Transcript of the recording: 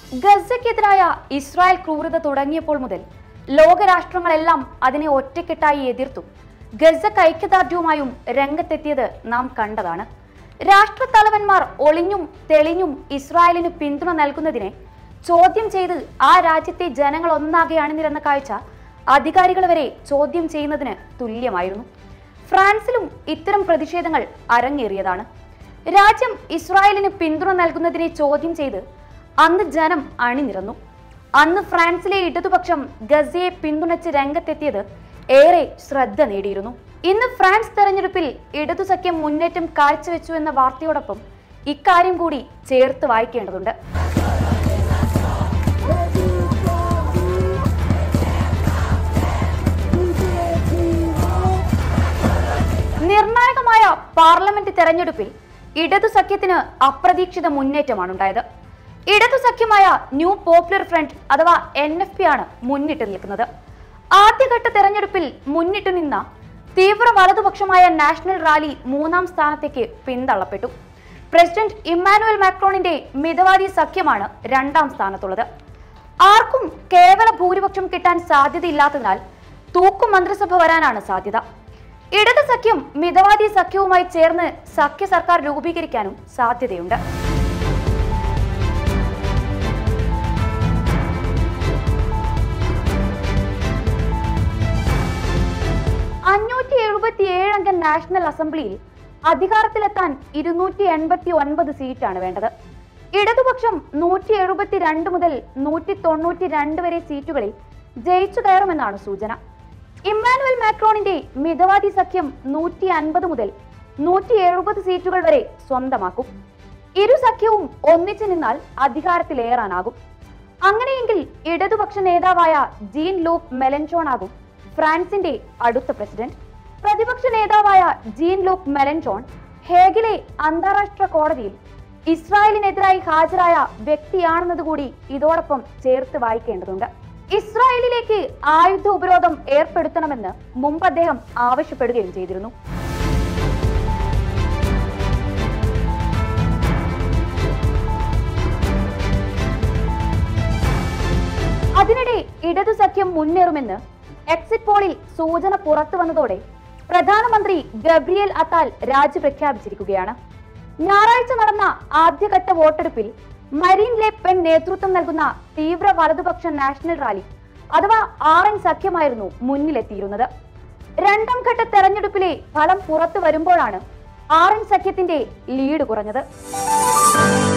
ഗസയ്ക്കെതിരായ Israel ക്രൂരത തുടങ്ങിയപ്പോൾ മുതൽ ലോകരാഷ്ട്രങ്ങളെല്ലാം അതിനെ ഒറ്റക്കെട്ടായി എതിർത്തും ഗസക്ക് ഐക്യദാർഢ്യവുമായും രംഗത്തെത്തിയത് നാം കണ്ടതാണ് രാഷ്ട്രത്തലവന്മാർ ഒളിഞ്ഞും തെളിഞ്ഞും ഇസ്രായേലിന് പിന്തുണ നൽകുന്നതിനെ ചോദ്യം ചെയ്ത് ആ രാജ്യത്തെ ജനങ്ങൾ ഒന്നാകെ അണിനിരന്ന കാഴ്ച അധികാരികൾ വരെ ചോദ്യം ചെയ്യുന്നതിന് തുല്യമായിരുന്നു ഫ്രാൻസിലും ഇത്തരം പ്രതിഷേധങ്ങൾ അരങ്ങേറിയതാണ് രാജ്യം ഇസ്രായേലിന് പിന്തുണ നൽകുന്നതിനെ ചോദ്യം ചെയ്ത് അന്ന് ജനം അണിനിരന്നു അന്ന് ഫ്രാൻസിലെ ഇടതുപക്ഷം ഗസയെ പിന്തുണച്ച് രംഗത്തെത്തിയത് ഏറെ ശ്രദ്ധ നേടിയിരുന്നു ഇന്ന് ഫ്രാൻസ് തെരഞ്ഞെടുപ്പിൽ ഇടതു സഖ്യം മുന്നേറ്റം കാഴ്ചവെച്ചു എന്ന വാർത്തയോടൊപ്പം ഇക്കാര്യം കൂടി ചേർത്ത് വായിക്കേണ്ടതുണ്ട് നിർണായകമായ പാർലമെന്റ് തെരഞ്ഞെടുപ്പിൽ ഇടതു സഖ്യത്തിന് അപ്രതീക്ഷിത മുന്നേറ്റമാണ് ഉണ്ടായത് ഇടതു സഖ്യമായ ന്യൂ പോപ്പുലർ ഫ്രണ്ട് അഥവാ എൻ എഫ് പി ആണ് മുന്നിട്ട് നിൽക്കുന്നത് ആദ്യഘട്ട തെരഞ്ഞെടുപ്പിൽ മുന്നിട്ട് നിന്ന തീവ്ര വലതുപക്ഷമായ നാഷണൽ റാലി മൂന്നാം സ്ഥാനത്തേക്ക് പിന്തള്ളപ്പെട്ടു പ്രസിഡന്റ് ഇമ്മാനുവൽ മാക്രോണിന്റെ മിതവാദി സഖ്യമാണ് രണ്ടാം സ്ഥാനത്തുള്ളത് ആർക്കും കേവല ഭൂരിപക്ഷം കിട്ടാൻ സാധ്യതയില്ലാത്തതിനാൽ തൂക്കും മന്ത്രിസഭ വരാനാണ് സാധ്യത ഇടത് സഖ്യം മിതവാദി സഖ്യവുമായി ചേർന്ന് സഖ്യ സർക്കാർ രൂപീകരിക്കാനും സാധ്യതയുണ്ട് അഞ്ഞൂറ്റി എഴുപത്തി ഏഴ് അംഗ നാഷണൽ അസംബ്ലിയിൽ അധികാരത്തിലെത്താൻ ഇരുന്നൂറ്റി എൺപത്തി ഒൻപത് സീറ്റാണ് വേണ്ടത് ഇടതുപക്ഷം നൂറ്റി എഴുപത്തി രണ്ട് മുതൽ നൂറ്റി തൊണ്ണൂറ്റി രണ്ട് വരെ സീറ്റുകളിൽ ജയിച്ചു കയറുമെന്നാണ് സൂചന ഇമ്മാനുവൽ മാക്രോണിന്റെ മിതവാദി സഖ്യം നൂറ്റി അൻപത് മുതൽ നൂറ്റി എഴുപത് സീറ്റുകൾ വരെ സ്വന്തമാക്കും ഇരു സഖ്യവും ഒന്നിച്ചു നിന്നാൽ അധികാരത്തിലേറാനാകും അങ്ങനെയെങ്കിൽ ഇടതുപക്ഷ നേതാവായ ജീൻ ലൂക്ക് മെലൻചോൺ ആകും ഫ്രാൻസിന്റെ അടുത്ത പ്രസിഡന്റ് പ്രതിപക്ഷ നേതാവായ ജീൻ ലൂക്ക് മെലൻചോൺ ഹേഗിലെ അന്താരാഷ്ട്ര കോടതിയിൽ ഇസ്രായേലിനെതിരായി ഹാജരായ വ്യക്തിയാണെന്നതുകൂടി ഇതോടൊപ്പം ചേർത്ത് വായിക്കേണ്ടതുണ്ട് ഇസ്രായേലിലേക്ക് ആയുധ ഉപരോധം ഏർപ്പെടുത്തണമെന്ന് മുമ്പ് അദ്ദേഹം ആവശ്യപ്പെടുകയും ചെയ്തിരുന്നു അതിനിടെ ഇടതു സഖ്യം മുന്നേറുമെന്ന് എക്സിറ്റ് പോളിൽ സൂചന പുറത്തു വന്നതോടെ പ്രധാനമന്ത്രി ഗബ്രിയേൽ അത്താൽ രാജി പ്രഖ്യാപിച്ചിരിക്കുകയാണ് ഞായറാഴ്ച നടന്ന ആദ്യഘട്ട വോട്ടെടുപ്പിൽ മരീൻ ലെ പെൻ നേതൃത്വം നൽകുന്ന തീവ്ര വലതുപക്ഷ നാഷണൽ റാലി അഥവാ ആർ എൻ സഖ്യമായിരുന്നു മുന്നിലെത്തിയിരുന്നത് രണ്ടാം ഘട്ട തെരഞ്ഞെടുപ്പിലെ ഫലം പുറത്തു വരുമ്പോഴാണ് ആർ എൻ സഖ്യത്തിന്റെ ലീഡ് കുറഞ്ഞത്